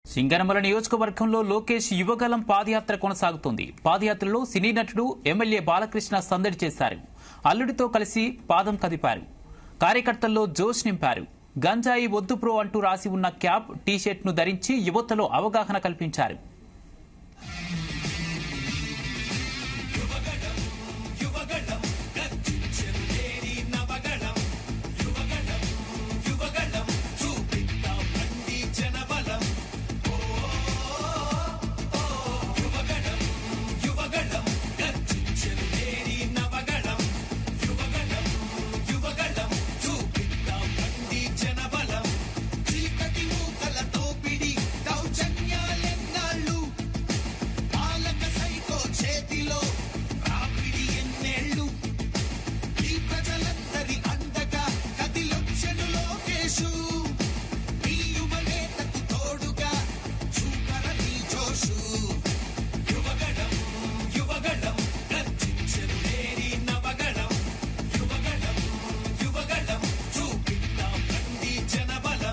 సింగనమల నియోజకవర్గంలో లోకేష్ యువగలం పాదయాత్ర కొనసాగుతోంది పాదయాత్రలో సినీ నటుడు ఎమ్మెల్యే బాలకృష్ణ సందడి చేశారు అల్లుడితో కలిసి పాదం కదిపారు కార్యకర్తల్లో జోష్ నింపారు గంజాయి వద్దు ప్రో అంటూ రాసి ఉన్న క్యాప్ టీషర్ట్ ను ధరించి యువతలో అవగాహన కల్పించారు చీకటి మూకలతో పిడి దౌర్జన్యాలెన్నాళ్ళు పాలక సైకో చేతిలో రాపిడి ఎన్నేళ్ళు ఈ ప్రజలందరి అండగా కదిలొచ్చెను లోకేశు ఈ యువనేతకు తోడుగా చూపర నీ జోషు యువగడం యువగడం గర్జించెను లేని నవగడం యువగడం యువగడం చూపిద్దాం రండి జనబలం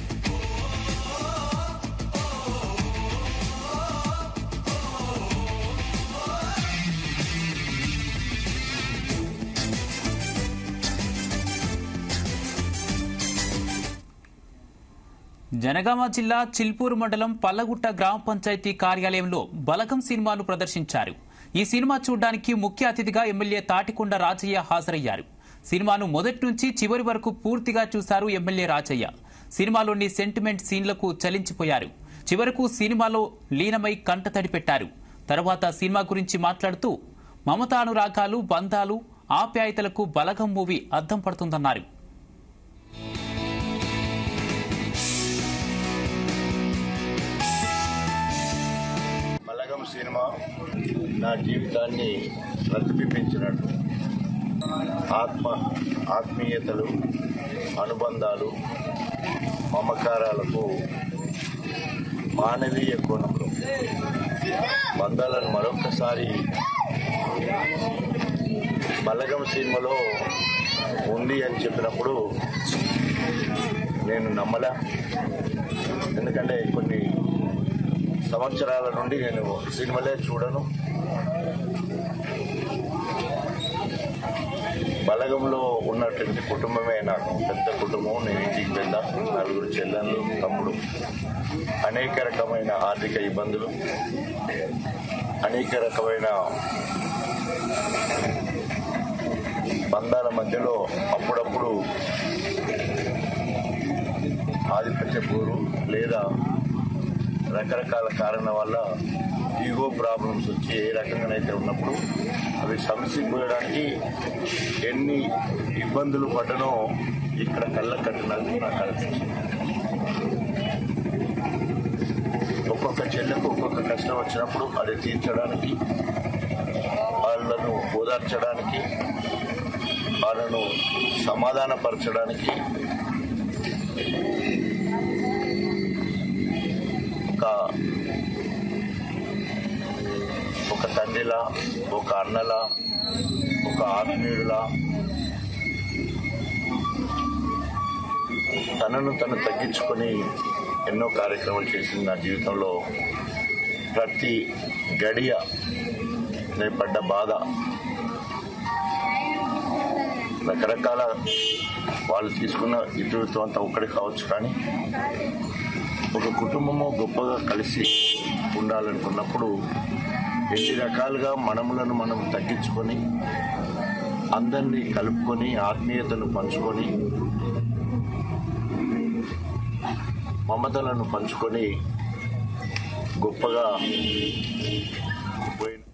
జనగామ జిల్లా చిల్పూరు మండలం పల్లగుట్ట గ్రామ పంచాయతీ కార్యాలయంలో బలగం సినిమాను ప్రదర్శించారు ఈ సినిమా చూడడానికి ముఖ్య అతిథిగా ఎమ్మెల్యే తాటికొండ రాజయ్య హాజరయ్యారు సినిమాను మొదటి నుంచి చివరి వరకు పూర్తిగా చూశారు ఎమ్మెల్యే రాజయ్య సినిమాలోని సెంటిమెంట్ సీన్లకు చలించిపోయారు చివరకు సినిమాలో లీనమై కంటతడి పెట్టారు తర్వాత సినిమా గురించి మాట్లాడుతూ మమతానురాగాలు బంధాలు ఆప్యాయతలకు బలగం మూవీ అద్దం పడుతుందన్నారు బలగం సినిమా నా జీవితాన్ని ప్రతిబింబించినట్టు ఆత్మ ఆత్మీయతలు అనుబంధాలు మమకారాలకు మానవీయ కోణంలో బంధాలను మరొకసారి బలగం సినిమాలో ఉంది అని చెప్పినప్పుడు నేను నమ్మలా ఎందుకంటే కొన్ని సంవత్సరాల నుండి నేను సినిమాలే చూడను బలగంలో ఉన్నటువంటి కుటుంబమే నాకు పెద్ద కుటుంబం నేను ఇంటికి వెళ్ళా నలుగురు చెల్లెళ్ళు తమ్ముడు అనేక రకమైన ఆర్థిక ఇబ్బందులు అనేక రకమైన బంధాల మధ్యలో అప్పుడప్పుడు ఆధిపత్య పోరు లేదా రకరకాల కారణాల వల్ల ఈగో ప్రాబ్లమ్స్ వచ్చి ఏ రకంగానైతే ఉన్నప్పుడు అవి సమసిపోయడానికి ఎన్ని ఇబ్బందులు పడ్డనో ఇక్కడ కళ్ళ కట్టినట్టు నాకు అనిపించింది ఒక్కొక్క చెల్లెకు ఒక్కొక్క కష్టం వచ్చినప్పుడు అది తీర్చడానికి వాళ్ళను ఓదార్చడానికి వాళ్ళను సమాధానపరచడానికి ఒక ఒక తండ్రిలా ఒక అన్నలా ఒక ఆత్మీయుడిలా తనను తను తగ్గించుకొని ఎన్నో కార్యక్రమాలు చేసింది నా జీవితంలో ప్రతి గడియ నేను పడ్డ బాధ రకరకాల వాళ్ళు తీసుకున్న ఇతరులతో అంతా ఒక్కడి కావచ్చు కానీ ఒక కుటుంబము గొప్పగా కలిసి ఉండాలనుకున్నప్పుడు ఎన్ని రకాలుగా మనములను మనం తగ్గించుకొని అందరినీ కలుపుకొని ఆత్మీయతను పంచుకొని మమతలను పంచుకొని గొప్పగా పోయిన